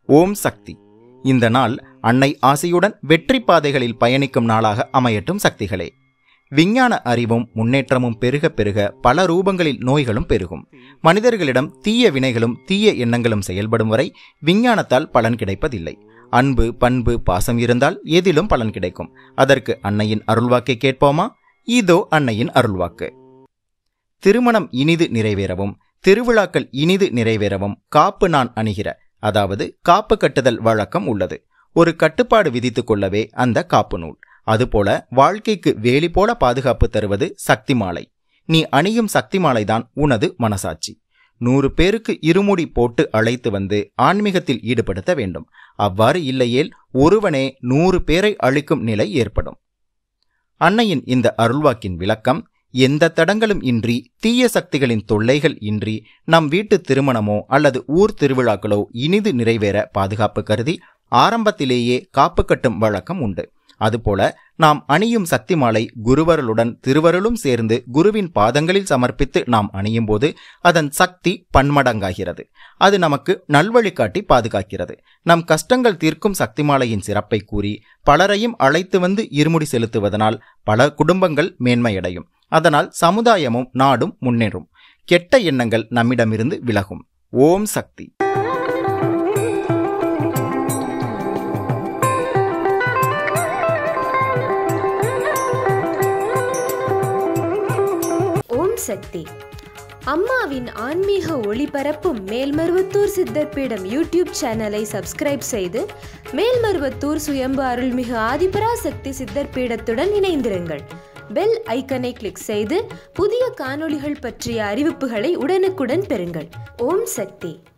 ஓம் சக்தி இந்த நாள் அன்னை ஆசையுடன் வெற்றி பாதைகளில் பயணிக்கும் நாளாக அமையட்டும் சக்திகளே விஞ்ஞான அறிவும் முன்னேற்றமும் பெருக பெருக பல ரூபங்களில் நோய்களும் பெருகும் மனிதர்களிடம் தீய வினைகளும் தீய எண்ணங்களும் செயல்படும் வரை விஞ்ஞானத்தால் பலன் கிடைப்பதில்லை அன்பு பண்பு பாசம் இருந்தால் எதிலும் பலன் கிடைக்கும் அதற்கு அன்னையின் அருள்வாக்கை கேட்போமா இதோ அன்னையின் அருள்வாக்கு திருமணம் இனிது நிறைவேறவும் திருவிழாக்கள் இனிது நிறைவேறவும் காப்பு நான் அணிகிற அதாவது காப்பு கட்டுதல் வழக்கம் உள்ளது ஒரு கட்டுப்பாடு விதித்துக் கொள்ளவே அந்த காப்பு நூல் அதுபோல வாழ்க்கைக்கு வேலி போல பாதுகாப்பு தருவது சக்தி மாலை நீ அணியும் சக்தி மாலைதான் உனது மனசாட்சி நூறு பேருக்கு இருமுடி போட்டு அழைத்து வந்து ஆன்மீகத்தில் ஈடுபடுத்த வேண்டும் அவ்வாறு இல்லையேல் ஒருவனே நூறு பேரை அழிக்கும் நிலை ஏற்படும் அன்னையின் இந்த அருள்வாக்கின் விளக்கம் எந்த தடங்களும் இன்றி தீய சக்திகளின் தொல்லைகள் இன்றி நம் வீட்டு திருமணமோ அல்லது ஊர் திருவிழாக்களோ இனிது நிறைவேற பாதுகாப்பு கருதி ஆரம்பத்திலேயே காப்பு கட்டும் வழக்கம் உண்டு அதுபோல நாம் அணியும் சக்தி மாலை குருவருளுடன் திருவருளும் சேர்ந்து குருவின் பாதங்களில் சமர்ப்பித்து நாம் அணியும் போது அதன் சக்தி பன்மடங்காகிறது அது நமக்கு நல்வழி காட்டி பாதுகாக்கிறது நம் கஷ்டங்கள் தீர்க்கும் சக்தி மாலையின் சிறப்பை கூறி பலரையும் அழைத்து வந்து இருமுடி செலுத்துவதனால் பல குடும்பங்கள் மேன்மையடையும் அதனால் சமுதாயமும் நாடும் முன்னேறும் கெட்ட எண்ணங்கள் நம்மிடமிருந்து விலகும் ஓம் சக்தி ஓம் சக்தி அம்மாவின் ஆன்மீக ஒளிபரப்பும் மேல்மருவத்தூர் சித்தர்பீடம் யூடியூப் சேனலை சப்ஸ்கிரைப் செய்து மேல்மருவத்தூர் சுயம்பு அருள்மிகு ஆதிபராசக்தி சித்தர்பீடத்துடன் இணைந்திருங்கள் பெல் ஐக்கனை கிளிக் செய்து புதிய காணொளிகள் பற்றிய அறிவிப்புகளை உடனுக்குடன் பெறுங்கள் ஓம் சக்தி